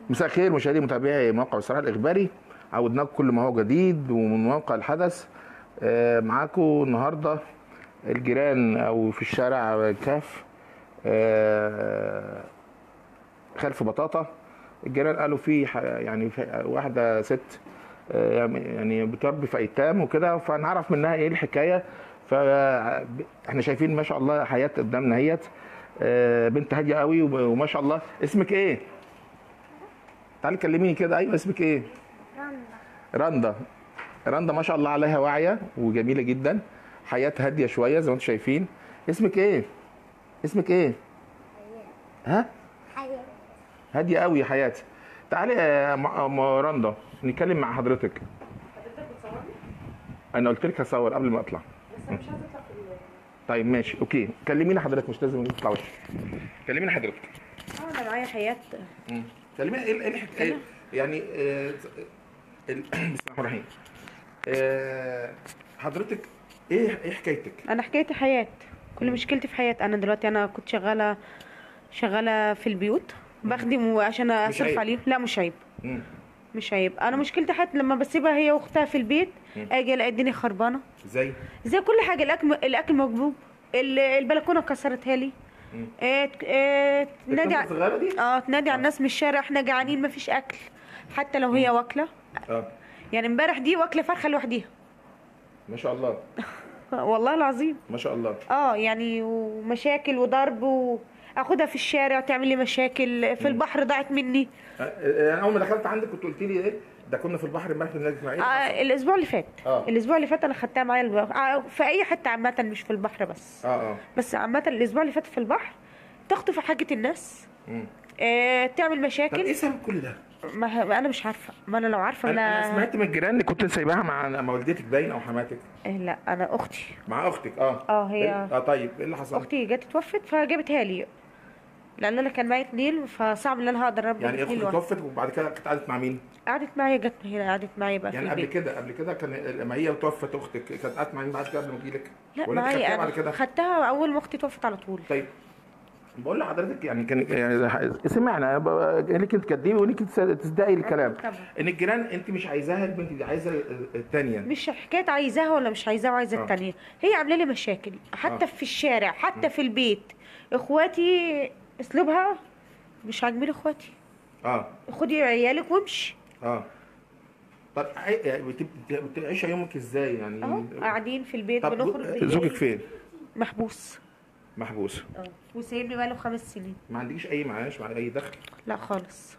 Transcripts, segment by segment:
مساء الخير مشاهدي متابعي موقع الصراحه الاخباري عودناكم كل ما هو جديد ومن موقع الحدث آه، معاكم النهارده الجيران او في الشارع كاف آه، خلف بطاطا الجيران قالوا في ح- يعني في واحده ست آه، يعني بتربي في ايتام وكده فنعرف منها ايه الحكايه فاحنا شايفين ما شاء الله حياه قدامنا اهيت آه، بنت هاديه قوي وب- وما شاء الله اسمك ايه؟ تعالي كلميني كده ايوه اسمك ايه؟ رندا رندا رندا ما شاء الله عليها واعيه وجميله جدا حياه هاديه شويه زي ما انتم شايفين اسمك ايه؟ اسمك ايه؟ ها؟ حياة هاديه قوي يا حياتي تعالي يا م- م- رندا نتكلم مع حضرتك حضرتك بتصورني؟ انا قلت لك هصور قبل ما اطلع بس انا مش عايزه اطلع في ال- طيب ماشي اوكي كلمينا حضرتك مش لازم تطلع وش كلمينا حضرتك اه انا معايا حياه كلمينا ايه ايه الحك- إيه يعني آه، ال- بسم الله الرحمن الرحيم آه، حضرتك ايه ايه حكايتك؟ انا حكايتي حياه كل مشكلتي في حياه انا دلوقتي انا كنت شغاله شغاله في البيوت بخدم عشان عيب. اصرف عليهم لا مش عيب مم. مش عيب انا مشكلتي حتى لما بسيبها هي واختها في البيت اجي الاقي الدنيا خربانه ازاي؟ زي كل حاجه الاكل الاكل مكبوب ال- البلكونه كسرتها لي إيه إيه تنادي الطفلة الصغيرة دي؟ اه تنادي على الناس من الشارع احنا جعانين مفيش اكل حتى لو هي واكله اه يعني امبارح دي واكله فرخه لوحديها ما شاء الله والله العظيم ما شاء الله اه يعني ومشاكل وضرب واخدها في الشارع تعمل لي مشاكل في البحر ضاعت مني آه، آه، انا اول ما دخلت عندك كنت قلت لي ايه ده كنا في البحر امبارح في النادي اسماعيل آه الاسبوع اللي فات آه. الاسبوع اللي فات انا خدتها معايا الب... آه في اي حته عامه مش في البحر بس اه اه بس عامه الاسبوع اللي فات في البحر تخطف حاجه الناس مم. آه تعمل طب مشاكل ايه سبب كل ده؟ ما, ه- ما انا مش عارفه ما انا لو عارفه انا انا, أنا سمعت من الجيران اللي كنت سايباها مع مع والدتك باين او حماتك آه لا انا اختي مع اختك اه اه هي- إيه؟ اه طيب ايه اللي حصل؟ اختي جت توفت فجابتها لي لان انا كان معايا اتنين فصعب ان انا هقدر اربي يعني اتنين اختك لوحدي. توفت وبعد كده كانت قعدت مع مين؟ قعدت معايا جت هنا قعدت معايا بقى يعني في قبل البيت كده قبل كده كان لما هي توفت اختك كانت قعدت مع مين بعد كده قبل ما تجيلك؟ لا ولا انت خدتيها معايا بعد انا كده؟ خدتها اول ما اختي توفت على طول طيب بقول لحضرتك يعني كان يعني سمعنا ب- انك انت تكدبي وانك انت تصدقي الكلام طبعا. ان الجيران انت مش عايزاها البنت دي عايزه الثانيه مش حكايه عايزاها ولا مش عايزاها وعايزه آه. التانية هي عامله لي مشاكل حتى آه. في الشارع حتى في البيت اخواتي اسلوبها مش عاجبني اخواتي اه خدي عيالك وامشي اه طب عي- يعني بت- بت- بتعيشي يومك ازاي يعني اهو قاعدين في البيت طب بنخرج بالليل. زوجك فين؟ محبوس محبوس اه وسايبني بقاله خمس سنين ما عندكيش اي معاش مع اي دخل لا خالص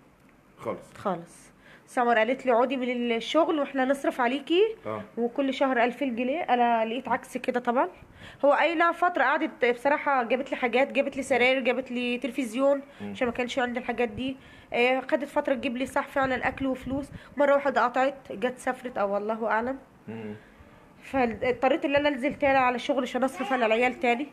خالص خالص سمر قالت لي عودي من الشغل واحنا نصرف عليكي اه وكل شهر 2000 جنيه انا لقيت عكس كده طبعا هو اي نعم فتره قعدت بصراحه جابت لي حاجات جابت لي سراير جابت لي تلفزيون عشان ما كانش عندي الحاجات دي آه، خدت فتره تجيب لي صح فعلا اكل وفلوس مره واحده قطعت جت سافرت او والله اعلم مم. فاضطريت ان انا انزل تاني على الشغل عشان اصرف على العيال تاني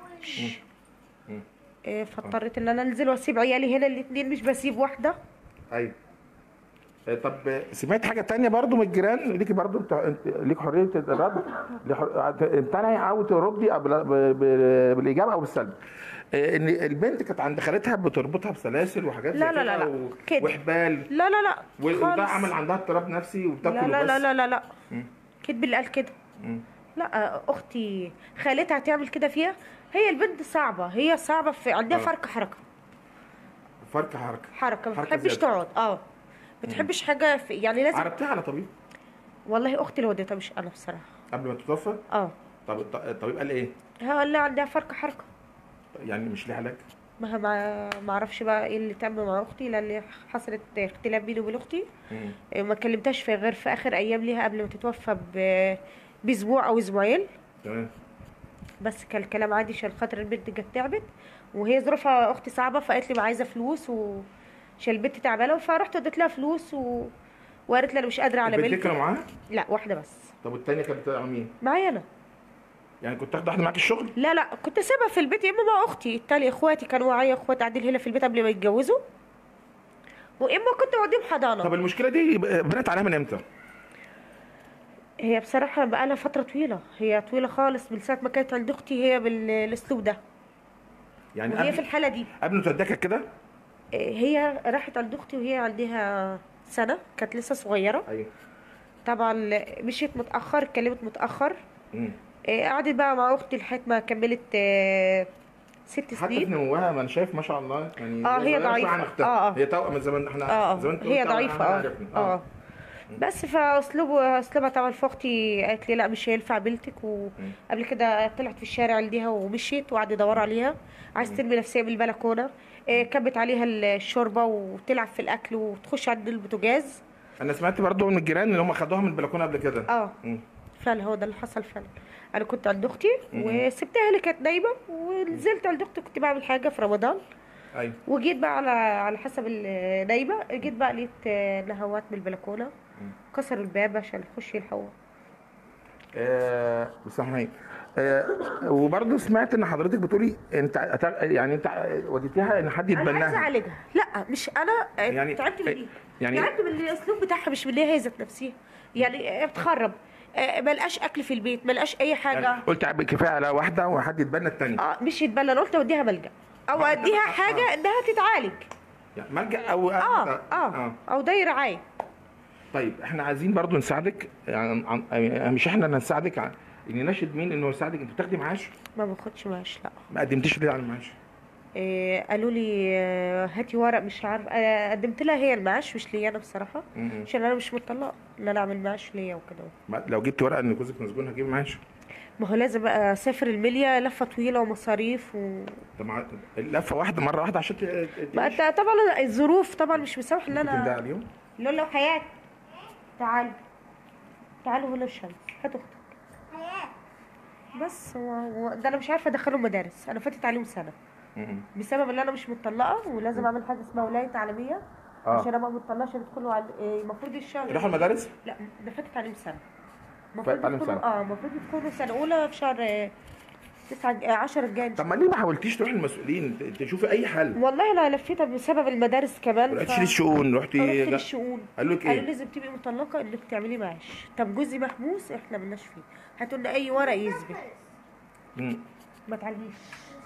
مم. آه، فاضطريت ان انا انزل واسيب عيالي هنا الاتنين مش بسيب واحده ايوه آه، طب سمعت حاجه تانية برضو من الجيران ليكي برضو انت انت ليك حريه الرد لح- امتنعي او تردي أو بال- ب- ب- بالاجابه او بالسلب آه، ان البنت كانت عند خالتها بتربطها بسلاسل وحاجات لا زي لا لا كده لا. و- كده. وحبال لا لا لا و- وده خالص. عمل عندها اضطراب نفسي وبتاكل لا لا وبس لا لا لا لا مم. كدب اللي قال كده مم. لا اختي خالتها تعمل كده فيها هي البنت صعبه هي صعبه في عندها آه. فرق حركه فرق حركه حركه ما حركة بتحبش زيادة. تقعد اه ما بتحبش حاجه في يعني لازم عرفتها على طبيب والله اختي اللي وديتها مش انا بصراحه قبل ما تتوفى اه طب الط- الطبيب قال ايه هو اللي عندها فرق حركه يعني مش ليه علاج ما ما ما اعرفش بقى ايه اللي تم مع اختي لان حصلت اختلاف بيني وبين اختي مم. إيه، ما كلمتهاش في غير في اخر ايام ليها قبل ما تتوفى ب- باسبوع او اسبوعين تمام بس كان الكلام عادي عشان خاطر البنت جت تعبت وهي ظروفها اختي صعبه فقالت لي ما عايزه فلوس وعشان البنت تعبانه فرحت اديت لها فلوس و... وقالت لي انا مش قادره على البنتين كانوا بنتي معاها لا واحده بس طب والتانية كانت بتبقى مع مين معايا انا يعني كنت تاخد واحده معاك الشغل لا لا كنت سيبها في البيت يا اما مع اختي التاني اخواتي كانوا معايا اخوات قاعدين هنا في البيت قبل ما يتجوزوا واما كنت بوديهم حضانه طب المشكله دي بنت عليها من امتى هي بصراحه بقالها فتره طويله هي طويله خالص من ساعه ما كانت عند اختي هي بالاسلوب ده يعني وهي قبل في الحاله دي قبل ما توديها كانت كده هي راحت عند اختي وهي عندها سنه كانت لسه صغيره ايوه طبعا مشيت متاخر اتكلمت متاخر مم. إيه، قعدت بقى مع اختي لحد ما كملت آه، ست حتى في سنين نموها ما انا شايف ما شاء الله يعني آه، هي صغيرة شوية ضعيفة. عن اختها آه، آه. هي توأم من زمان احنا اه زمان اه كنت هي توأم، ضعيفة أنا اه عارفني. اه بس فاسلوبه اسلوبها طبعا في اختي قالت لي لا مش هينفع بنتك وقبل كده طلعت في الشارع عندها ومشيت وقعد يدور عليها عايز ترمي نفسها بالبلكونه إيه، كبت عليها الشوربه وتلعب في الاكل وتخش عند البوتاجاز انا سمعت برضو من الجيران اللي هم خدوها من البلكونه قبل كده اه مم. فعلا هو ده اللي حصل فعلا انا كنت عند اختي وسبتها اللي كانت نايمه ونزلت عند اختي كنت بعمل حاجه في رمضان ايوه وجيت بقى على على حسب النايمه جيت بقى لقيت آه، نهوات من البلكونه كسروا الباب عشان يخش يلحقوها آه بس احنا آه وبرضه سمعت ان حضرتك بتقولي انت أت- يعني انت وديتيها ان حد انا عايزه يتبناها اعالجها لا مش انا يعني- يعني تعبت من دي يعني- يعني تعبت من الاسلوب بتاعها مش من هي ذات نفسها يعني آه، بتخرب آه، ملقاش اكل في البيت ملقاش اي حاجه يعني قلت عب- كفايه على واحده وحد يتبنى الثانيه اه مش يتبلى انا قلت اوديها ملجا او ما- اديها آه. حاجه انها تتعالج يعني ملجا او اه اه او دايره رعايه طيب احنا عايزين برضو نساعدك يعني عن- عن- مش احنا اللي نساعدك ع- ان نناشد مين انه يساعدك انت بتاخدي معاش ما باخدش معاش لا ما قدمتيش ليه على المعاش إيه قالوا لي آه، هاتي ورق مش عارف آه، قدمت لها هي المعاش مش ليا انا بصراحه م- م. عشان انا مش مطلقه ان انا اعمل معاش ليا وكده ما- لو جبت ورقه ان جوزك مسجون هجيب معاش ما هو لازم بقى اسافر المنيا لفه طويله ومصاريف و... طب مع- اللفه واحده مره واحده عشان ت- ت- ما تعيش. انت طبعا الظروف طبعا مش مسامح ان ممكن ده انا اليوم لولا حياه تعال تعالوا هنا الشمس هات اختك بس هو هو- ده انا مش عارفه ادخلهم مدارس انا فاتت عليهم سنه م- م. بسبب ان انا مش مطلقه ولازم اعمل حاجه اسمها ولايه تعليميه آه. عشان ابقى مطلقه عشان يدخلوا على إيه، المفروض الشهر يروحوا المدارس لا ده فاتت عليهم سنه فاتت عليهم يدخلوا- سنة. اه المفروض يدخلوا سنه اولى في شهر آه، تسعة آه، عشرة الجاي إن طب ما ليه ما حاولتيش تروحي المسؤولين ت- تشوفي اي حل والله انا لفيتها بسبب المدارس كمان رحتي للشؤون رحت رحتي للشؤون قالوا لك قالوا ايه لازم تبقي مطلقه انك تعملي معاش طب جوزي محبوس احنا ملناش فيه هاتوا لنا اي ورق يثبت م. ما تعاليش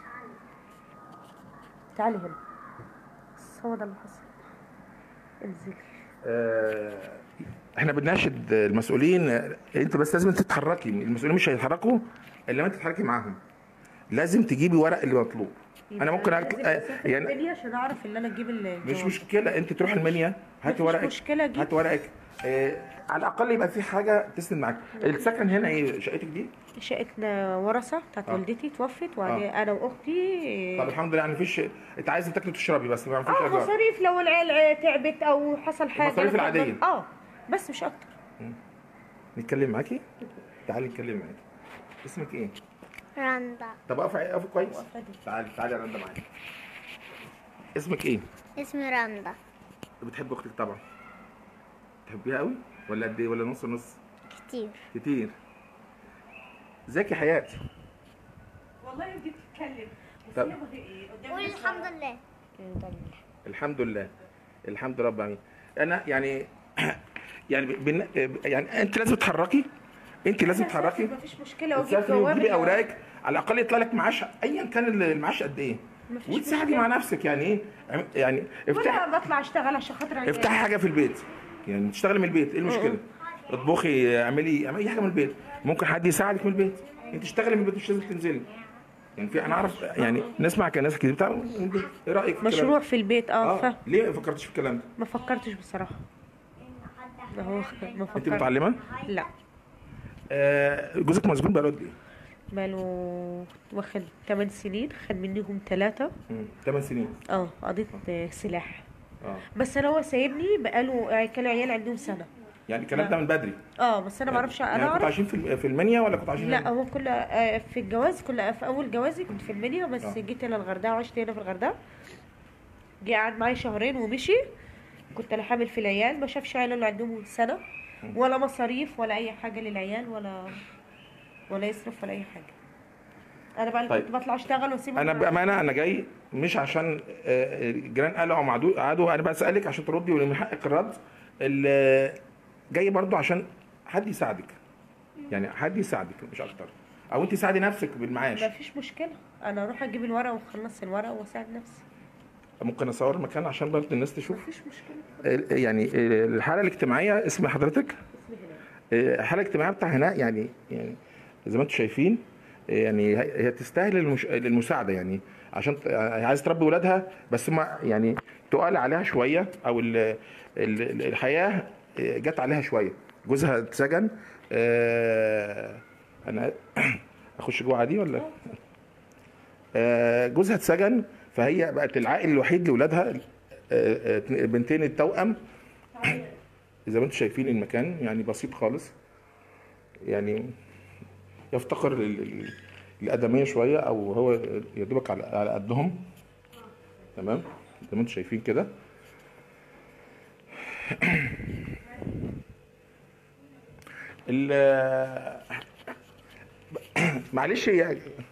تعالي هنا بس هو ده اللي حصل انزلي آه، احنا بنناشد المسؤولين آه، انت بس لازم تتحركي المسؤولين مش هيتحركوا الا ما انت تتحركي معاهم لازم تجيبي ورق اللي مطلوب انا ممكن لازم أك... آه، أسافر يعني المنيا عشان اعرف ان انا اجيب مش الجواب. مشكله انت تروح المنيا هاتي مفيش ورقك مشكلة أجيب. هاتي ورقك آه على الاقل يبقى في حاجه تسند معاك السكن هنا ايه شقتك دي شقتنا ورثه بتاعت آه. والدتي توفت وبعدين انا واختي طب الحمد لله يعني مفيش انت عايزه تاكلي وتشربي بس ما فيش اه اجار مصاريف لو العيال تعبت او حصل حاجه المصاريف لا قدر- العادية. اه بس مش اكتر نتكلم معاكي تعالي نتكلم معاكي اسمك ايه رندا طب اقف اقف كويس واقفة دي. تعالي تعالي يا رندا معايا اسمك ايه اسمي رندا بتحب اختك طبعا تحبيها قوي ولا قد ايه ولا نص نص كتير كتير ازيك يا حياه والله دي بتتكلم طب. قول الحمد لله الحمد لله الحمد لله رب العالمين انا يعني يعني بن... يعني انت لازم تتحركي انت لازم تتحركي مفيش مشكله واجيب تسافري جواب وتجيبي ال- اوراقك على الاقل يطلع لك معاش ايا كان المعاش قد ايه مفيش وتساعدي مشكلة. مع نفسك يعني ايه يعني افتحي ولا بطلع اشتغل عشان خاطر عيالي. افتحي حاجه في البيت يعني تشتغلي من البيت ايه المشكله اطبخي اعملي اعملي اي حاجه من البيت ممكن حد يساعدك من البيت انت تشتغلي من البيت مش لازم تنزلي يعني في انا اعرف يعني نسمع كان ناس كتير بتاع من البيت. ايه رايك في الكلام مشروع ده؟ في البيت اه, اه فاهم ليه ما فكرتش في الكلام ده ما فكرتش بصراحه ما هو ما انت فكرت متعلمه لا آه جوزك مسجون بقاله قد ايه بقاله واخد 8 سنين خد منهم ثلاثة 8 سنين اه قضيت آه، سلاح اه بس انا هو سايبني بقاله آه، كانوا عيال عندهم سنة يعني الكلام ده من بدري اه بس انا ما اعرفش يعني انا كنتوا اعرف عايشين في الم- في المنيا ولا كنتوا عايشين لا هنا؟ هو كل آه، في الجواز كل في اول جوازي كنت في المنيا بس آه. جيت هنا الغردقه وعشت هنا في الغردقه جه قعد معايا شهرين ومشي كنت انا حامل في العيال ما شافش عيال اللي عندهم سنه ولا مصاريف ولا اي حاجه للعيال ولا ولا يصرف ولا اي حاجه انا بقى اللي طيب. كنت بطلع اشتغل واسيبهم انا بامانه انا جاي مش عشان آه، الجيران قالوا او عدو عدو انا بسالك عشان تردي ومن حقك الرد ال- جاي برضو عشان حد يساعدك يعني حد يساعدك مش اكتر او انت ساعدي نفسك بالمعاش ما فيش مشكله انا اروح اجيب الورق واخلص الورق واساعد نفسي ممكن اصور المكان عشان برضه الناس تشوف مفيش مشكله ال- يعني ال- الحاله الاجتماعيه اسم حضرتك آه، الحاله الاجتماعيه بتاع هناء يعني يعني زي ما انتم شايفين آه، يعني هي هي تستاهل المش... المساعده يعني عشان ت- هي عايزه تربي ولادها بس ما يعني تقال عليها شويه او ال... ال... الحياه آه، جت عليها شويه جوزها اتسجن آه، انا اخش جوه عادي ولا آه، جوزها اتسجن فهي بقت العائل الوحيد لاولادها آه، آه، بنتين التوأم زي ما انتم شايفين المكان يعني بسيط خالص يعني يفتقر لل- لل- للأدمية شوية أو هو يا دوبك على على قدهم تمام زي ما انتم شايفين كده ال- معلش هي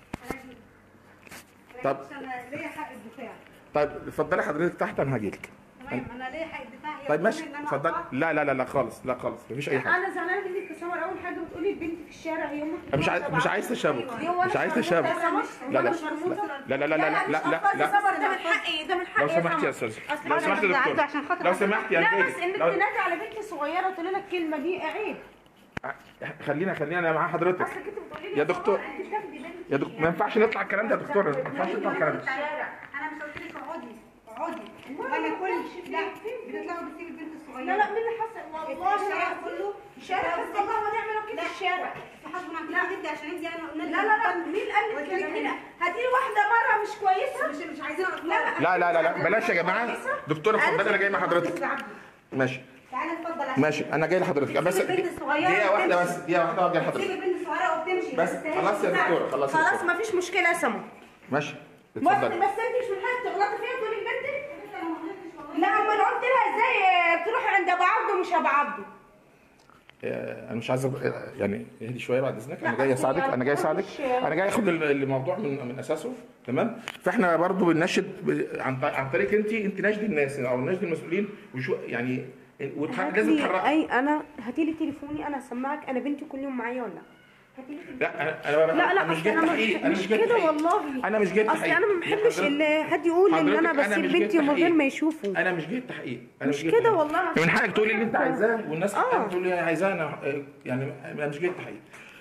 طب انا ليا حق الدفاع طيب اتفضلي حضرتك تحت انا هاجيلك تمام انا ليا حق الدفاع هي طيب ماشي بتقول إن أنا اتفضلي أقطع. لا لا لا لا خالص لا خالص مفيش اي حاجه انا زعلانه منك يا سمر اول حاجه بتقولي البنت في الشارع هي ممكن مش عايز مش عايز تشابك مش عايز تشابك لا لا لا لا لا لا لا لا لا سمر ده من حقي ده من حقي لو سمحت يا استاذ أصل لو أنا سمحت يا زعلت دكتور عشان خاطر لو حضرتك. سمحت يا لا جاي بس انك لو- تنادي على بنت صغيره وتقول لها الكلمه دي عيب خلينا خلينا انا مع حضرتك اصلك انت بتقولي لي يا دكتور انت بتاخدي بنت يا دكتور ما ينفعش نطلع الكلام ده يا دكتور ما ينفعش نطلع الكلام ده انا مش قلت لك اقعدي اقعدي وانا كل لا بتطلعوا بتسيب البنت الصغيره لا لا مين اللي حصل والله الشارع العظيم. كله الشارع بس والله ما نعملوا كده في الشارع تحاسبوا عن كده انت عشان انت انا قلنا لا لا لا مين قال لك كده هنا هاتي لي واحده مره مش كويسه مش مش عايزين لا اطلع لا لا لا بلاش يا جماعه دكتوره اتفضلي انا جاي مع حضرتك ماشي تعالى اتفضل عشان ماشي انا جاي لحضرتك بس سيب البنت الصغيرة دقيقه واحده وتمشي. بس دقيقه واحده وجاي سيب لحضرتك البنت الصغيره وبتمشي بس خلاص يا دكتوره خلاص يا خلاص دكتورة. ما فيش مشكله يا سمر ماشي بس اتفضلي بس انت مش من حقك تغلطي فيها تقولي البنت لا امال قلت لها ازاي بتروحي عند ابو عبده مش ابو عبده آه، انا مش عايز أب- آه، يعني اهدي شويه بعد اذنك انا لا، جاي أصل اساعدك هي انا جاي اساعدك مش- انا جاي اخد ال- الموضوع من من اساسه تمام فاحنا برضو بنناشد ب- عن ط- عن طريق انت انت ناشدي الناس او ناشدي المسؤولين وشو يعني وتح- لازم هاتلي تحركي اي انا هاتي لي تليفوني انا اسمعك انا بنتي كل يوم معايا ولا لا هاتي لي تليفوني. لا انا انا لا لا أنا مش أصل جاي انا تحقيق انا مش, مش جاي كده تحقيق والله انا مش جاي اصل تحقيق انا ما بحبش حضرتك- اللي حد يقول ان انا حضرتك أنا بسيب مش جاي بنتي من غير تحقيق. ما يشوفوا انا مش جاي تحقيق انا مش جاي كده تحقيق. والله من حقك تقولي اللي انت عايزاه والناس آه. تقول لي عايزاه انا آه، يعني انا مش جاي تحقيق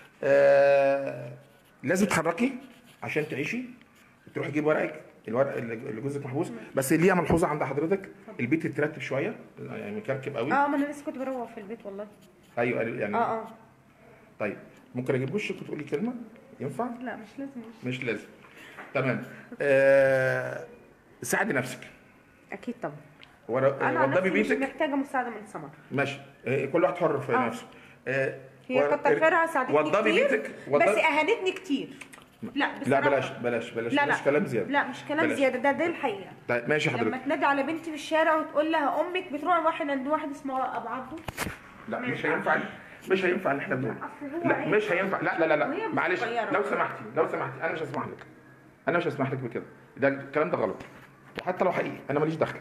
آه لازم تتحركي عشان تعيشي تروحي تجيب ورقك الورق اللي اللي جوزك محبوس بس ليها ملحوظه عند حضرتك البيت يترتب شويه يعني مكركب قوي اه ما انا لسه كنت بروح في البيت والله ايوه يعني اه اه طيب ممكن اجيب وشك وتقولي كلمه ينفع لا مش لازم مش لازم تمام آه ساعدي نفسك اكيد طبعا ور- انا عن وضبي نفسي مش بيتك محتاجه مساعده من سمر ماشي آه، كل واحد حر في آه. نفسه آه، هي ور- كتر خيرها ساعدتني وضبي كتير بيتك بس وضبي اهانتني كتير لا لا بصراحة. بلاش بلاش بلاش لا بلاش لا كلام زياده لا مش كلام بلاش. زياده ده ده الحقيقه طيب ماشي لما حضرتك تنادي على بنتي في الشارع وتقول لها امك بتروح واحد عند واحد اسمه ابو عبده لا مش هينفع مش هينفع اللي احنا بنقوله أصل هو لا عيب. مش هينفع لا لا لا وهي لا مش معلش صغيرة. لو سمحتي لو سمحتي انا مش هسمح لك انا مش هسمح لك بكده ده الكلام ده غلط وحتى لو حقيقي انا ماليش دخل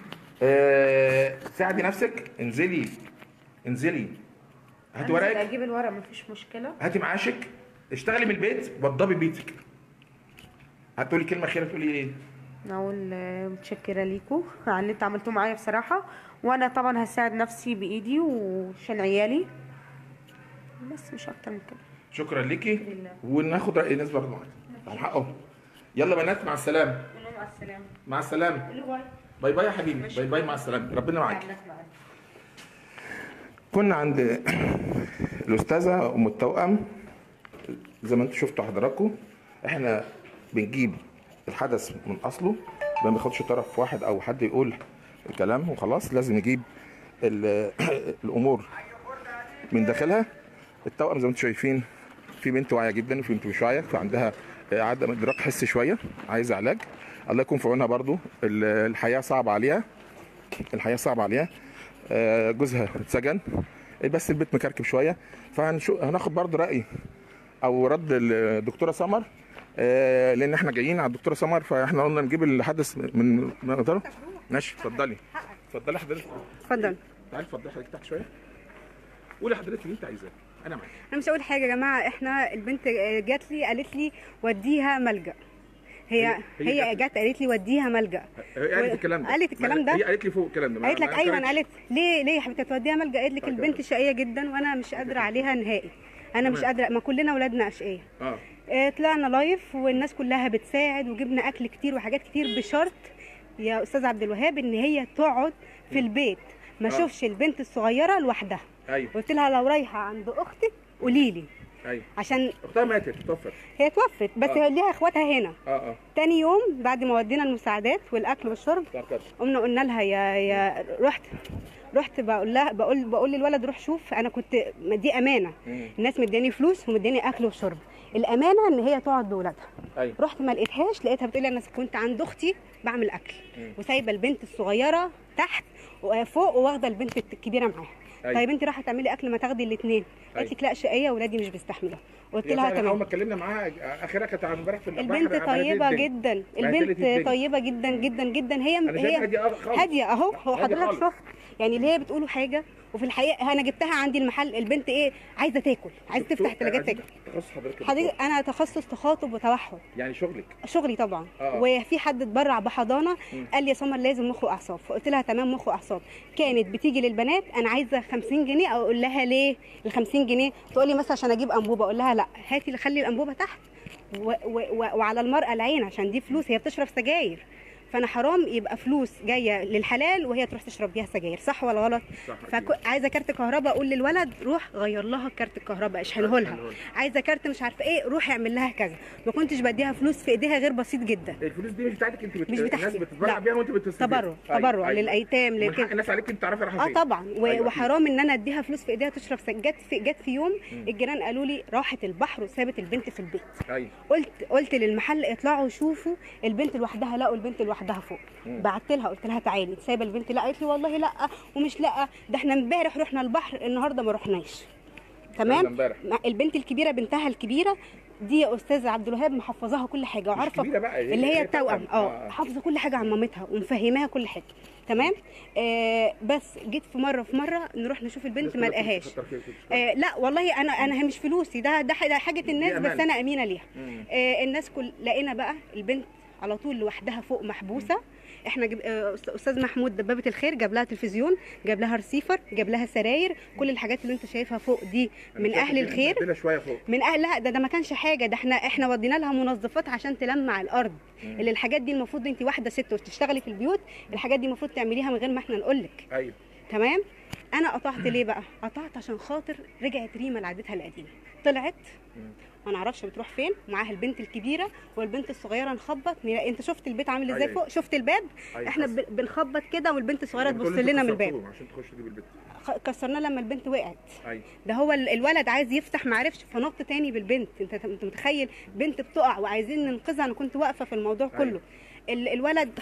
آه ساعدي نفسك انزلي انزلي هاتي أنزل ورقك اجيب الورق مفيش مشكله هاتي معاشك اشتغلي من البيت وضبي بيتك هتقولي كلمه اخيره تقولي ايه اقول آه، متشكره ليكوا على اللي انت عملتوه معايا بصراحه وانا طبعا هساعد نفسي بايدي وعشان عيالي بس مش اكتر من كده شكرا ليكي لله. وناخد راي الناس برضه معاك على حقهم يلا بنات مع السلامه مع السلامه مع السلامه باي باي يا حبيبي باي باي مع السلامه ربنا معاك كنا عند الاستاذه ام التوأم زي ما انتم شفتوا حضراتكم احنا بنجيب الحدث من اصله ما بناخدش طرف واحد او حد يقول الكلام وخلاص لازم نجيب ال- الامور من داخلها التوأم زي ما انتم شايفين في بنت واعيه جدا وفي بنت مش واعيه فعندها عدم ادراك حسي شويه عايزه علاج الله يكون في عونها برضو ال- الحياه صعبه عليها الحياه صعبه عليها آه، جوزها اتسجن بس البيت مكركب شويه فهناخد برضو راي او رد الدكتوره سمر آه، لان احنا جايين على الدكتوره سمر فاحنا قلنا نجيب الحدث من من مقدره ماشي اتفضلي اتفضلي حضرتك اتفضل تعالي اتفضلي حضرتك تحت شويه قولي حضرتك اللي انت عايزاه انا معاك انا مش هقول حاجه يا جماعه احنا البنت جات لي قالت لي وديها ملجا هي هي- هي هي جت قالت لي وديها ملجا هي قالت الكلام ده قالت الكلام ده؟ هي قالت لي فوق الكلام ده ما- قالت لك ما ايوه أنكرتش. انا قالت ليه ليه يا حبيبتي توديها ملجا قالت لك طيب. البنت شقيه جدا وانا مش قادره عليها نهائي انا مش تمام. قادره ما كلنا اولادنا اشقيه اه آه، طلعنا لايف والناس كلها بتساعد وجبنا اكل كتير وحاجات كتير بشرط يا استاذ عبد الوهاب ان هي تقعد في البيت ما آه. اشوفش البنت الصغيره لوحدها ايوه قلت لها لو رايحه عند اختك قولي لي ايوه عشان اختها ماتت توفت هي توفت بس آه. ليها اخواتها هنا اه اه تاني يوم بعد ما ودينا المساعدات والاكل والشرب تذكرت قمنا قلنا لها يا يا رحت رحت بقول لها بقول بقول للولد روح شوف انا كنت ما دي امانه مم. الناس مداني فلوس ومداني اكل وشرب الامانه ان هي تقعد بولادها ايوه رحت ما لقيتهاش لقيتها بتقولي انا كنت عند اختي بعمل اكل مم. وسايبه البنت الصغيره تحت وفوق وواخده البنت الكبيره معاها أيوة. طيب انت رايحه تعملي اكل ما تاخدي الاثنين قالت أيوة. لك لا شقيه ولادي مش بيستحملوا قلت هي لها فعلا اول تمام ما اتكلمنا معاها اخرها كانت عن امبارح في البحر البنت عملت طيبه الدنيا. جدا بهدلت البنت الدنيا. طيبه جدا جدا جدا هي انا شايفها هي دي خالص هاديه اهو هو هادية حضرتك خالص. شفت يعني اللي هي بتقولوا حاجه وفي الحقيقه انا جبتها عندي المحل البنت ايه عايزه تاكل عايزه شفتوا؟ تفتح الثلاجات عايزين تاكل تخصص حضرتك حضرتك انا تخصص تخاطب وتوحد يعني شغلك شغلي طبعا آه. وفي حد اتبرع بحضانه مم. قال لي يا سمر لازم مخ واعصاب فقلت لها تمام مخ واعصاب كانت بتيجي للبنات انا عايزه 50 جنيه اقول لها ليه ال 50 جنيه تقول لي مثلا عشان اجيب انبوبه اقول لها لا هاتي خلي الانبوبه تحت و و و وعلى المرأة العين عشان دي فلوس هي بتشرب سجاير فانا حرام يبقى فلوس جايه للحلال وهي تروح تشرب بيها سجاير صح ولا غلط صح أكيد. فعايزه كارت كهرباء اقول للولد روح غير لها كارت الكهرباء اشحنه لها اشحنه لها. عايزه كارت مش عارفه ايه روح اعمل لها كذا ما كنتش بديها فلوس في ايديها غير بسيط جدا الفلوس دي مش بتاعتك انت بت... مش بتاعتي. الناس بتتبرع لا. بيها وانت بتصرف تبرع بيها. تبرع أيوة. للايتام ومن حق لكده الناس عليك انت تعرفي رايحه اه فين طبعا و- أيوة أكيد. وحرام ان انا اديها فلوس في ايديها تشرب سج- جت في جت في يوم الجيران قالوا لي راحت البحر وسابت البنت في البيت ايوه قلت قلت للمحل اطلعوا شوفوا البنت لوحدها لقوا البنت لوحدها فوق مم. بعت لها قلت لها تعالي انت سايبه البنت لا قالت لي والله لا ومش لا ده احنا امبارح رحنا البحر النهارده ما رحناش ده تمام امبارح. مع- البنت الكبيره بنتها الكبيره دي يا استاذ عبد الوهاب محفظاها كل حاجه وعارفه كبيرة بقى، هي- اللي هي هي التوأم توأم. اه آه. حافظه كل حاجه عن مامتها ومفهماها كل حاجه تمام آه بس جيت في مره في مره نروح نشوف البنت ما لقاهاش كتر خيرك. آه لا والله انا انا هي مش فلوسي ده ده ح- ده حاجه الناس أمانة. بس انا امينه ليها مم. آه الناس كل لقينا بقى البنت على طول لوحدها فوق محبوسه احنا جب... آه، أست- استاذ محمود دبابه الخير جاب لها تلفزيون جاب لها رسيفر جاب لها سراير كل الحاجات اللي انت شايفها فوق دي أنا من شايف اهل إن أنت الخير مدينا شويه فوق من اهل لا ده ده ما كانش حاجه ده احنا احنا ودينا لها منظفات عشان تلمع الارض اللي الحاجات دي المفروض انت واحده ست وتشتغلي في البيوت الحاجات دي المفروض تعمليها من غير ما احنا نقول لك ايوه تمام انا قطعت ليه بقى قطعت عشان خاطر رجعت ريما لعادتها القديمه طلعت ما نعرفش بتروح فين معاها البنت الكبيره والبنت الصغيره نخبط نلاقي انت شفت البيت عامل ازاي أيوة. فوق شفت الباب أيوة. احنا ب- بنخبط كده والبنت الصغيره تبص كل اللي لنا من انتوا الباب كسرتوهم عشان تخش تجيب البيت خ- كسرناه لما البنت وقعت ايوه ده هو ال- الولد عايز يفتح ما عرفش فنط تاني بالبنت انت انت متخيل بنت بتقع وعايزين ننقذها انا كنت واقفه في الموضوع أيوة. كله ال- الولد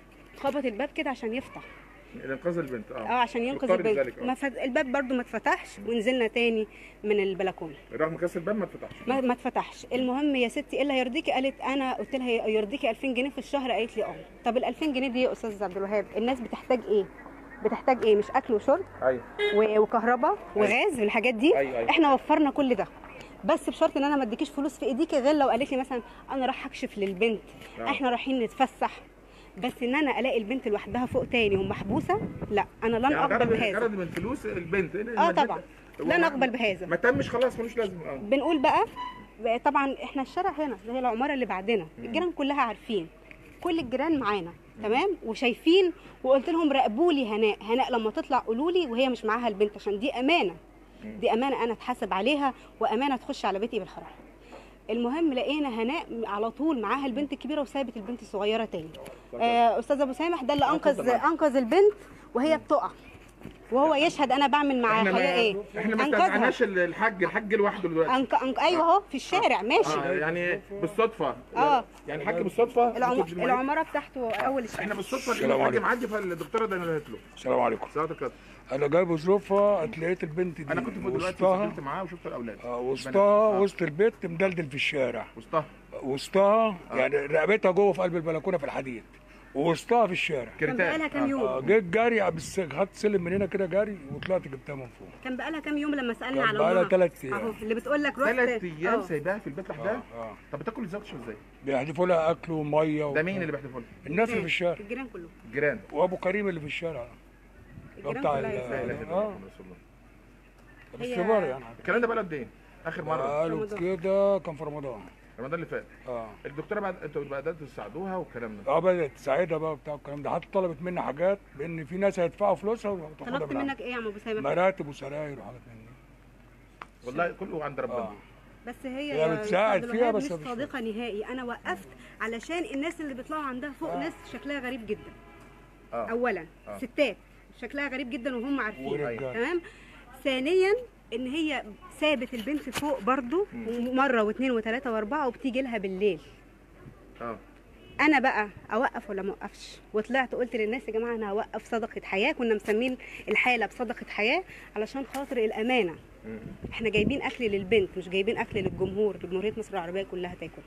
خبط الباب كده عشان يفتح انقاذ البنت اه اه عشان ينقذ مضطر البنت لذلك، آه. ما فت... الباب برضو ما اتفتحش ونزلنا تاني من البلكونه رغم كسر الباب ما اتفتحش ما, ما اتفتحش المهم يا ستي ايه اللي هيرضيكي قالت انا قلت لها يرضيكي 2000 جنيه في الشهر قالت لي اه طب ال 2000 جنيه دي يا استاذ عبد الوهاب الناس بتحتاج ايه بتحتاج ايه مش اكل وشرب ايوه و- وكهرباء وغاز والحاجات دي أيوة، أيوة. احنا وفرنا كل ده بس بشرط ان انا ما اديكيش فلوس في ايديكي غير لو قالت لي مثلا انا راح اكشف للبنت آه. احنا رايحين نتفسح بس ان انا الاقي البنت لوحدها فوق تاني ومحبوسه لا انا لن يعني اقبل غرض بهذا غرض من فلوس البنت اه طبعا لا نقبل بهذا ما تمش خلاص ملوش لازمه اه بنقول بقى بقى طبعا احنا الشارع هنا اللي هي العماره اللي بعدنا الجيران كلها عارفين كل الجيران معانا تمام وشايفين وقلت لهم راقبوا لي هناء هناء لما تطلع قولوا لي وهي مش معاها البنت عشان دي امانه دي امانه انا اتحاسب عليها وامانه تخش على بيتي بالحرام المهم لقينا هناء على طول معاها البنت الكبيره وسابت البنت الصغيره تاني آه استاذ ابو سامح ده اللي انقذ اتفضل معاك. انقذ البنت وهي بتقع وهو يشهد انا بعمل مع احنا حياه ايه ما احنا ما أنقذها. استدعناش الحاج الحاج لوحده دلوقتي أنك... أنك... ايوه اهو في الشارع ماشي اه يعني بالصدفه آه. يعني الحاج بالصدفه العم... بتدي المعيد. العماره بتاعته اول الشارع احنا بالصدفه السلام الحاج عليكم. معدي فالدكتوره ده نزلت له السلام عليكم صلاه الكتب انا جاي بظروفها لقيت البنت دي انا كنت فوق دلوقتي وسطها سجلت معاه وشفت الاولاد آه، بنات. وسطها آه. وسط البيت مدلدل في الشارع وسطها وسطها يعني رقبتها جوه في قلب البلكونه في الحديد ووسطها في الشارع كان كريتات بقالها كام آه، يوم جيت جري بس خدت سلم من هنا كده جري وطلعت جبتها من فوق كان بقالها كام يوم لما سالنا كان على بقالها امها تلات أيام. اهو اللي بتقول لك رحت ثلاث ايام آه. سايباها في البيت لوحدها اه اه طب بتاكل ازاي وتشرب ازاي؟ بيحدفوا لها اكل وميه و... ده مين اللي بيحتفل؟ الناس اللي في الشارع الجيران كلهم الجيران وابو كريم اللي في الشارع اللي هو الجيران بتاع كلها ال- لا يسألوا. اله الا آه. الله محمد رسول الله في هي- الصغار يعني الكلام ده بقى قد ايه؟ اخر مره قالوا رمضان. كده كان في رمضان رمضان اللي فات اه الدكتوره بعد انتوا بداتوا تساعدوها والكلام ده اه بدات تساعدها بقى بتاع الكلام ده حتى طلبت مني حاجات بان في ناس هيدفعوا فلوسها وتاخدها طلبت بالعافية. منك ايه يا عم ابو سامح مراتب وسراير وحاجات من دي والله كله عند ربنا اه بس هي هي يا بتساعد أستاذ فيها الوهاب بس مش مش صادقه نهائي انا وقفت علشان الناس اللي بيطلعوا عندها فوق آه. ناس شكلها غريب جدا اه اولا آه. ستات شكلها غريب جدا وهم عارفين ورجال تمام ثانيا ان هي سابت البنت فوق برضو مره واثنين وثلاثه واربعه وبتيجي لها بالليل اه انا بقى اوقف ولا ما اوقفش وطلعت قلت للناس يا جماعه انا هوقف صدقه حياه كنا مسمين الحاله بصدقه حياه علشان خاطر الامانه مم. احنا جايبين اكل للبنت مش جايبين اكل للجمهور جمهوريه مصر العربيه كلها تاكل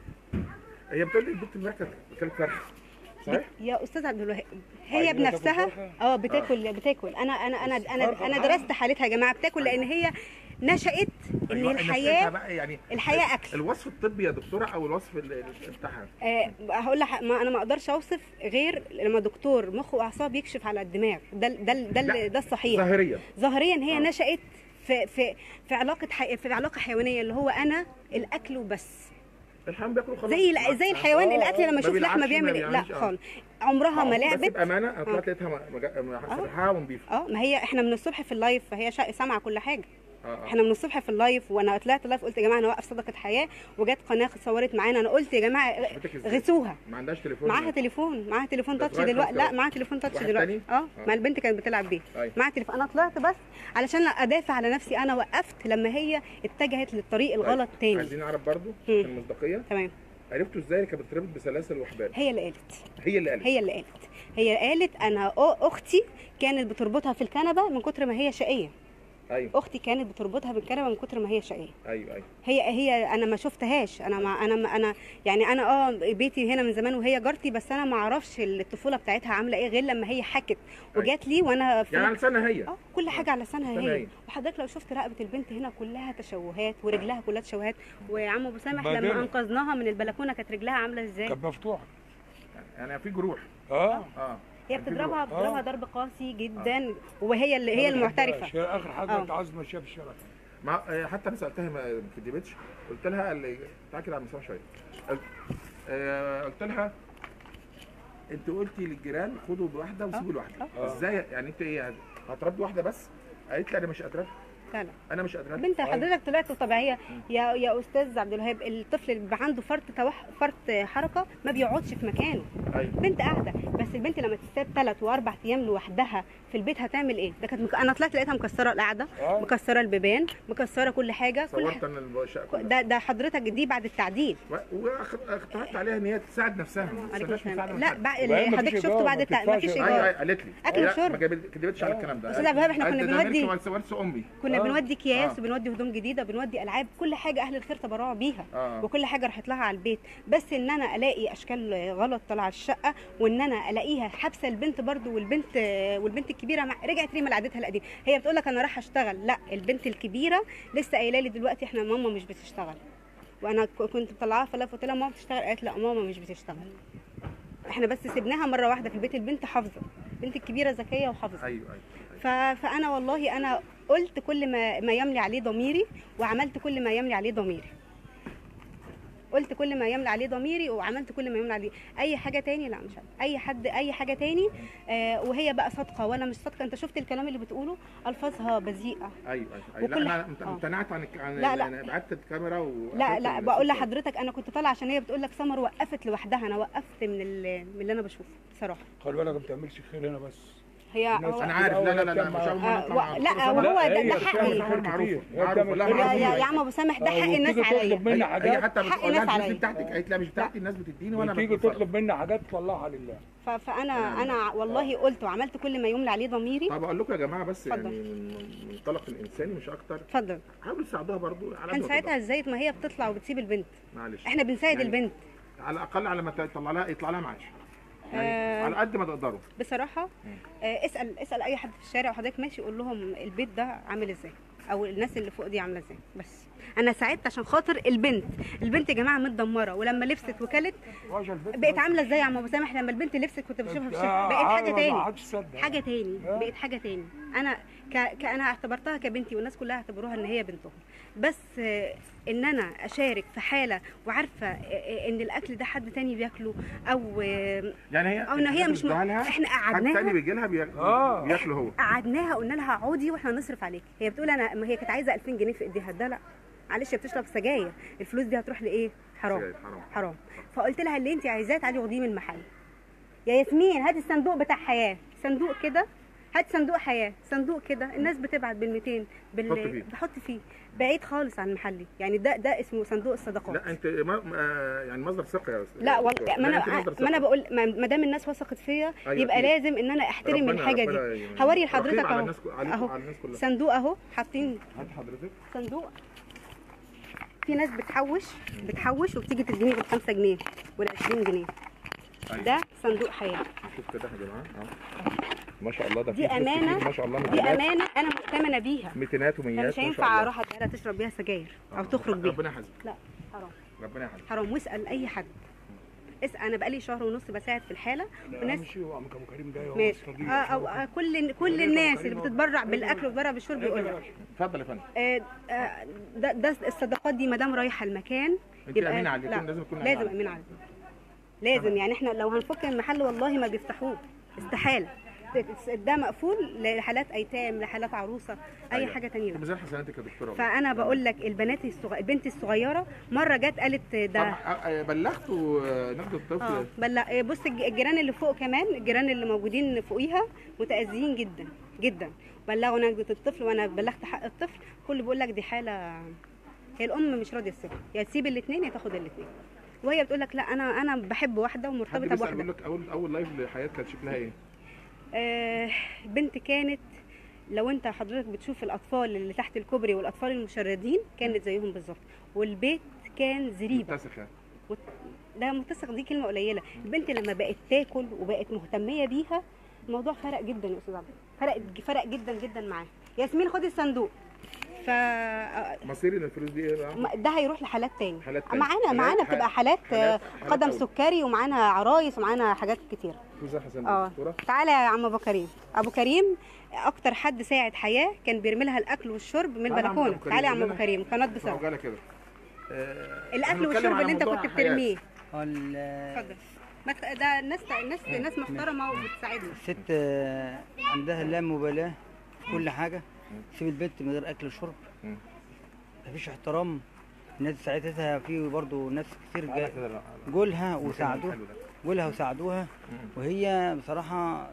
هي بتقول لي البنت امبارح كانت كانت فرخه صحيح؟ يا استاذ عبد الوهاب هي عايزة تاكل بنفسها فرخة؟ اه بتاكل بتاكل انا انا انا فرخة انا انا معاها؟ درست حالتها يا جماعه بتاكل لان هي نشأت ان أيوة، الناس الحياه شايفها بقى يعني الحياة أكل. الوصف الطبي يا دكتوره او الوصف ال- ال- بتاعها آه هقول لك ما انا ما اقدرش اوصف غير لما دكتور مخ واعصاب يكشف على الدماغ ده ده ده, لا، ده الصحيح ظاهريا ظاهريا هي آه. نشأت في في في علاقه حي... في علاقه حيوانيه اللي هو انا الاكل وبس الحيوان بياكلوا خلاص زي ال- زي الحيوان آه، الاكل لما ما يشوف لحمه بيلعبش، بيعمل ما إيه؟ لا بيعملش، آه. خالص عمرها ما بس لعبت بامانه انا آه. طلعت لقيتها م- مج- مسرحه ونضيفه اه ما هي احنا من الصبح في اللايف فهي شا- سامعه كل حاجه اه اه احنا من الصبح في اللايف وانا طلعت لايف قلت يا جماعه انا واقف صدقه حياه وجت قناه صورت معانا انا قلت يا جماعه صاحبتك إزاي؟ غسوها ما عندهاش تليفون معاها تليفون معاها تليفون ده تاتش صغير دلوقتي خالص لا كده. معاها تليفون تاتش واحد دلوقتي تاني؟ اه آه. ما البنت كانت بتلعب بيه أيوة. معاها تليفون انا طلعت بس علشان ادافع على نفسي انا وقفت لما هي اتجهت للطريق الغلط طيب، تاني عايزين نعرف برضو مم. عشان المصداقيه تمام عرفتوا ازاي كانت بتربط بسلاسل وحبال هي اللي قالت هي اللي قالت هي اللي قالت هي قالت انا أ- اختي كانت بتربطها في الكنبه من كتر ما هي شقيه ايوه اختي كانت بتربطها بالكنبه من كتر ما هي شقيه ايوه ايوه هي هي انا ما شفتهاش انا ما انا ما انا يعني انا اه بيتي هنا من زمان وهي جارتي بس انا ما اعرفش الطفوله بتاعتها عامله ايه غير لما هي حكت وجات لي وانا في يعني على لسانها هي اه كل حاجه على لسانها لسانها هي هي. وحضرتك لو شفت رقبه البنت هنا كلها تشوهات ورجلها كلها تشوهات ويا عم ابو سامح لما بدل. انقذناها من البلكونه كانت رجلها عامله ازاي كانت مفتوحه يعني في جروح اه اه هي كان في بتضربها جروح. بتضربها آه. ضرب قاسي جدا وهي اللي هي المعترفه هي اخر حاجه آه. كنت عايز ماشيه في الشارع مع... آه، حتى انا سالتها ما كدبتش قلت لها اللي... تعالى كده على المسافه شويه قلت... آه، قلت لها انت قلتي للجيران خدوا بواحده وسيبوا الواحده آه. ازاي يعني انت ايه هتربي واحده بس قالت لي انا مش قادره لا لا انا مش قادره بنت حضرتك طلعت طبيعيه يا يا استاذ عبد الوهاب الطفل اللي بيبقى عنده فرط توح... فرط حركه ما بيقعدش في مكانه ايوه بنت قاعده بس البنت لما تتساب ثلاث واربع ايام لوحدها في البيت هتعمل ايه ده كانت مك... انا طلعت لقيتها مكسره القعده آه. مكسره البيبان مكسره كل حاجه كل صورت حاجة. انا الشقه كلها ده ده حضرتك دي بعد التعديل واقترحت عليها ان هي تساعد نفسها ما عليكم تستناش مساعده السلام من لا حد. بعد وبعدين اللي مفيش حضرتك شفته إيجار، بعد ما التع... بتدفعش مفيش إيجار. ايوه ايجار أيوة، قالت لي أكل لا، وشرب. ما جابت- كدبتش على الكلام ده أستاذ عبد الوهاب، إحنا قالت كنا ده أنا بنودي- لسه ورث- ورث امي كنا آه. بنودي اكياس آه. وبنودي هدوم جديده بنودي العاب كل حاجه اهل الخير تبرعوا بيها آه. وكل حاجه راحت لها على البيت بس ان انا الاقي اشكال غلط طالعه الشقه وان انا الاقيها حابسه البنت برضو والبنت والبنت الكبيره مع رجعت ريما لعادتها القديمه هي بتقول لك انا رايحه اشتغل لا البنت الكبيره لسه قايله لي دلوقتي احنا ماما مش بتشتغل وانا ك- كنت مطلعاها في اللف قلت لها ماما بتشتغل قالت لا ماما مش بتشتغل احنا بس سيبناها مره واحده في البيت البنت حافظه البنت الكبيره ذكيه وحافظه ايوه ايوه ف... فانا والله انا قلت كل ما ما يملي عليه ضميري وعملت كل ما يملي عليه ضميري قلت كل ما يملي عليه ضميري وعملت كل ما يملي عليه اي حاجه تاني لا مش عارفة. اي حد اي حاجه تاني آه وهي بقى صادقه وانا مش صادقه انت شفت الكلام اللي بتقوله الفاذها بذيئه ايوه ايوه وكل لا ح- انا امت- آه. امتنعت عن الك- عن لا، لا. انا بعت الكاميرا و لا لا بقول لحضرتك انا كنت طالعه عشان هي بتقول لك سمر وقفت لوحدها انا وقفت من ال- من اللي انا بشوفه بصراحه خلي بالك ما بتعملش خير هنا بس هي الناس- هو انا عارف لا لا لا, لا مش اول مره آه، اطلع و- مع لا، دكتور وهو سمر. ده- هي ده بتعمل حقي. خير معروف كتير. هي معروف بتعمل والله خير يا, معروف. يا, يا عم ابو سامح ده آه، حق الناس وتيجي عليا تطلب مني هي هي حاجات حتى حق بتقول لها الناس الفلوس عليا. بتاعتك قالت لا مش بتاعتي الناس بتديني وانا وتيجي بتصرف. تطلب مني حاجات تطلعها لله ف- فانا انا والله قلت وعملت كل ما يملي عليه ضميري طب اقول لكم يا جماعه بس اتفضل. يعني من منطلق الانساني مش اكتر اتفضل حاولوا تساعدوها برضو على قد ما هنساعدها تقدروا. ازاي ما هي بتطلع وبتسيب البنت معلش احنا بنساعد يعني البنت على الاقل على ما يطلع لها يطلع لها معاش يعني على قد ما تقدروا بصراحه آه اسال اسال اي حد في الشارع وحضرتك ماشي قول لهم البيت ده عامل ازاي او الناس اللي فوق دي عامله ازاي بس انا ساعدت عشان خاطر البنت البنت يا جماعه متدمره ولما لبست وكلت واجه البيت بقت عامله ازاي يا عم ابو سامح لما البنت لبست كنت بشوفها في الشارع آه، بقت حاجه ما تاني حدش صدق. حاجه تاني آه. بقت حاجه تاني انا ك... كأنا اعتبرتها كبنتي والناس كلها اعتبروها ان هي بنتهم بس آه، ان انا اشارك في حاله وعارفه آه، آه، ان الاكل ده حد تاني بياكله او آه، يعني هي أو إن هي الحاجات مش اللي م- بتدوها لها، إحنا حد قعدناها- تاني بيجي لها بياك- آه. بياكله هو قعدناها قلنا لها اقعدي واحنا هنصرف عليك هي بتقول انا ما هي كانت عايزه 2000 جنيه في ايديها ده لا معلش هي بتشرب سجاير الفلوس دي هتروح لايه حرام سجاير، حرام. حرام فقلت لها اللي انت عايزاه تعالي خديه من المحل يا ياسمين هاتي الصندوق بتاع حياه صندوق كده هات صندوق حياه صندوق كده الناس بتبعت بال 200 حط فيه. بال بحط فيه بعيد خالص عن محلي يعني ده ده اسمه صندوق الصدقات لا انت ما ما- يعني مصدر ثقه يا استاذ لا والله ما أنت انا مصدر ما انا ثقة. بقول ما ما دام الناس وثقت فيا أيوة يبقى أكيد. لازم ان انا احترم ربنا- الحاجه ربنا دي يعني هوري رقيب لحضرتك على اهو الناس كل- عليكم اهو وعلى الناس كلها. صندوق اهو حاطين هات حضرتك صندوق في ناس بتحوش بتحوش وبتيجي تديني بال 5 جنيه وال 20 جنيه أيوة. ده صندوق حياه نشوف كده يا جماعه اه ما شاء الله ده دي في فلوس امانه كتير، ما شاء الله دي ميتينات امانه انا مؤتمنه بيها ميتينات انا وميات مش ما شاء هينفع الله. اروح اديها تشرب بيها سجاير او آه. تخرج بيها ربنا يحفظك لا حرام ربنا يحفظك حرام واسال اي حد اسال انا بقالي شهر ونص بساعد في الحاله لا وناس امشي وعم ابو كريم جاي هو ماشي مستضيف. آه أو آه كل كل الناس اللي بتتبرع بالاكل وبتتبرع بالشرب يقولها اتفضل يا فندم آه، آه، ده ده الصدقات دي ما دام رايحه المكان انت امينه على اليتيم لازم تكون أمينة لازم عليه. امين عليه لازم يعني احنا لو هنفك المحل والله ما بيفتحوه استحاله ده مقفول لحالات ايتام لحالات عروسه اي أيوة. حاجه تانية طب زي حسناتك يا دكتوره فانا بقول لك البنات الصغ... البنت الصغيره مره جت قالت طب ده آه، آه، بلغتوا آه، نقد اه الطفل بلا بص الج- الجيران اللي فوق كمان الجيران اللي موجودين فوقيها متاذيين جدا جدا بلغوا نجدة الطفل وانا بلغت حق الطفل كل بيقول لك دي حاله هي الام مش راضيه تسيبها يا تسيب الاثنين يا تاخد الاثنين وهي بتقول لك لا انا انا بحب واحده حد ومرتبطه بيسال بواحده بيقول لك اول اول لايف لحياتك كانت شكلها ايه؟ آه بنت كانت لو انت حضرتك بتشوف الاطفال اللي تحت الكوبري والاطفال المشردين كانت زيهم بالظبط والبيت كان زريبه متسخه وت- ده متسق دي كلمه قليله البنت لما بقت تاكل وبقت مهتميه بيها الموضوع فرق جدا يا استاذ عبد فرق فرق جدا جدا معاها ياسمين خدي الصندوق ف مصير ان الفلوس دي ايه بقى؟ ما- ده هيروح لحالات تاني حالات تانية. معانا حالات- معانا حالات- بتبقى حالات آه، حالات- حالات قدم أول. سكري ومعانا عرايس ومعانا حاجات كتير فلوس يا حسن اه دكتوره تعالى يا عم ابو كريم ابو كريم اكتر حد ساعد حياه كان بيرمي لها الاكل والشرب من تعالى يا عم البلكونه أبو كريم، تعالى يا عم قول ابو لنا. كريم قناه بصر معجله كده آه، الاكل هنتكلم والشرب على اللي انت موضوع كنت حياة. بترميه ال- اتفضل ما ت- ده الناس الناس الناس محترمه وبتساعدنا الست آه، عندها لا مبالاة في كل حاجة تسيب البنت من غير أكل وشرب مم. مفيش احترام الناس ساعدتها في برضه ناس كتير تعالى جا- كده لا- جولها المكان وساعدوها الحلو ده. جولها وساعدوها مم. وهي بصراحة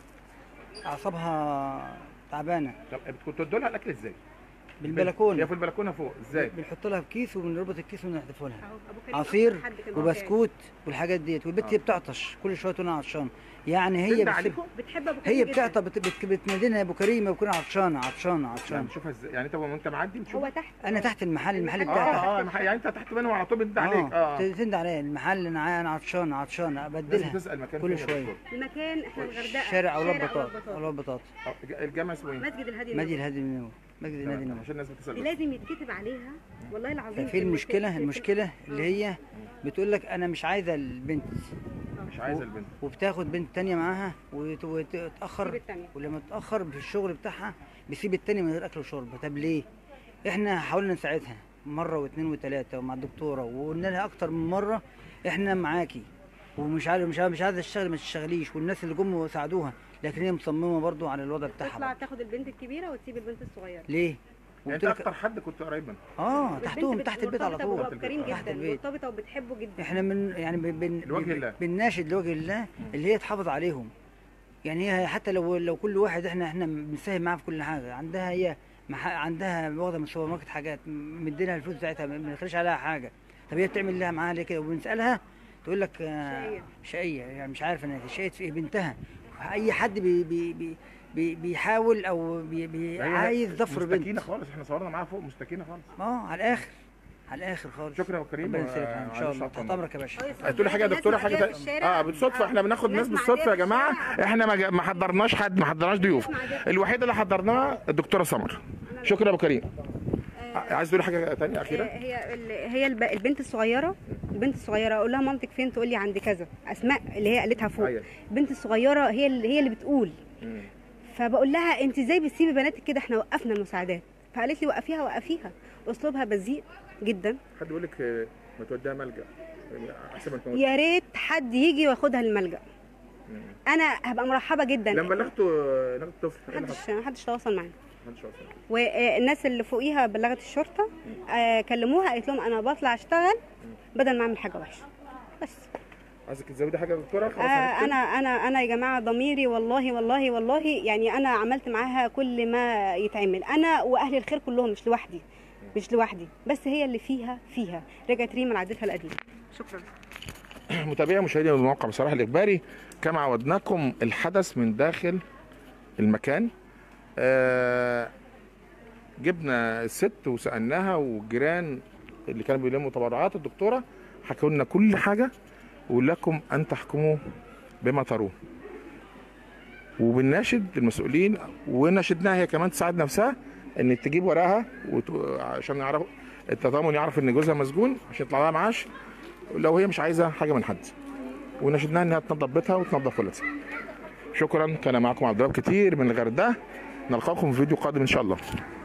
أعصابها تعبانة طب كنتوا تدوا لها الاكل ازاي؟ هي بالبلكونة في البلكونه فوق ازاي؟ بنحط لها في كيس وبنربط الكيس ونحذفه لها أهو أبو كريم عصير أكتر حد كان بيساعد. وبسكوت والحاجات ديت والبنت آه. هي بتعطش كل شويه تقول أنا عطشان يعني هي تندى بتسيب- عليكم؟ بتحب ابو كريم هي جداً. بتعطى بت... بت... بتنادينا يا ابو كريم يا ابو كريم عطشانه عطشانه يعني عطشانه بتشوفها ازاي؟ يعني انت وانت معدي بتشوف هو تحت انا تحت المحل المحل اه بتاعي تحت اه المحل- يعني انت تحت منه على طول بيند عليك اه تند عليه المحل انا عا- انا عطشانه عطشانه لازم ابدلها تسال مكان كل فين يا شوية. دكتور؟ المكان احنا الغردقه شارع اولاد شارع بطاط بطاط. اولاد بطاط آه، الجامع اسمه ايه؟ مسجد الهادي نادي النبوي. الهادي النووي مسجد النادي تمام، النووي عشان الناس بتسال دي بس. لازم يتكتب عليها والله العظيم ففي المشكله المشكله اللي هي بتقول لك انا مش عايزه البنت مش عايزه البنت وبتاخد بنت تانية معاها وت- سيب وتتاخر التانية. ولما تتاخر في الشغل بتاعها بيسيب التاني من غير اكل وشرب طب ليه احنا حاولنا نساعدها مره واثنين وثلاثه ومع الدكتوره وقلنا لها اكتر من مره احنا معاكي ومش عارف مش عارف مش عايزه تشتغل ما تشتغليش والناس اللي جم وساعدوها لكن هي مصممه برضو على الوضع تطلع بتاعها تاخد البنت الكبيره وتسيب البنت الصغيره ليه يعني انت وقلت لك اكتر حد كنت قريب منه اه البنت تحتهم بت- تحت البيت على مرتبطة طول بأبو كريم تحت جدا البيت مرتبطه وبتحبه جدا احنا من يعني بن بن لوجه بن- الله. بنناشد لوجه الله اللي هي تحافظ عليهم يعني هي حتى لو لو كل واحد احنا احنا بنساهم معاها في كل حاجه عندها هي مح- عندها واخده من السوبر ماركت حاجات م- مدينا الفلوس بتاعتها ما بنخليش عليها حاجه طب هي بتعمل لها معاها ليه كده وبنسالها تقول لك آه، شقية. شقيه يعني مش عارف انا شقيه في إيه بنتها اي حد بي بي بي بي بيحاول او بي بي هي عايز ظفر مستكينه بنت خالص احنا صورنا معاها فوق مستكينه خالص اه على الاخر على الاخر خالص شكرا يا كريم ربنا يسلمك ان شاء الله معلش تحت امرك يا باشا هتقولي لي حاجه يا دكتوره حاجه الناس تانية؟ معدية في اه الشارع. بالصدفه احنا بناخد ناس الناس بالصدفه يا معدية في جماعه الشارع. احنا ما جا- ما حضرناش حد ما حضرناش ضيوف الوحيده اللي حضرناها الدكتوره سمر شكرا يا ابو كريم عايز تقولي حاجه تانية اخيره هي ال- هي الب- البنت الصغيره البنت الصغيره اقول لها مامتك فين تقول لي عند كذا اسماء اللي هي قالتها فوق أيوة. البنت الصغيره هي اللي هي اللي بتقول فبقول لها انت ازاي بتسيبي بناتك كده احنا وقفنا المساعدات فقالت لي وقفيها وقفيها اسلوبها بذيء جدا حد بيقول لك آه، ما توديها ملجا احسن ما تموت يا ريت حد يجي وياخدها للملجا انا هبقى مرحبه جدا لما بلغتوا ناخد الطفل إيه اللي محدش محدش تواصل معايا حصل؟ محدش وصل. والناس اللي فوقيها بلغت الشرطه آه، كلموها قالت لهم انا بطلع اشتغل بدل ما اعمل حاجه وحشه بس عايزك تزودي حاجه يا دكتوره آه، خلاص هنختم. انا انا انا يا جماعه ضميري والله والله والله يعني انا عملت معاها كل ما يتعمل انا واهل الخير كلهم مش لوحدي مش لوحدي بس هي اللي فيها فيها رجعت ريما لعادتها القديمه شكرا متابعي مشاهدي الموقع بصراحه الاخباري كما عودناكم الحدث من داخل المكان آه جبنا الست وسالناها والجيران اللي كانوا بيلموا تبرعات الدكتوره حكوا لنا كل حاجه ولكم ان تحكموا بما ترون وبنناشد المسؤولين وناشدناها هي كمان تساعد نفسها ان تجيب ورقها وت... عشان يعرفوا التضامن يعرف ان جوزها مسجون عشان يطلع لها معاش لو هي مش عايزه حاجه من حد وناشدناها انها تنظف بيتها وتنظف ولادها شكرا كان معكم عبد الوهاب كتير من الغردقه نلقاكم في فيديو قادم ان شاء الله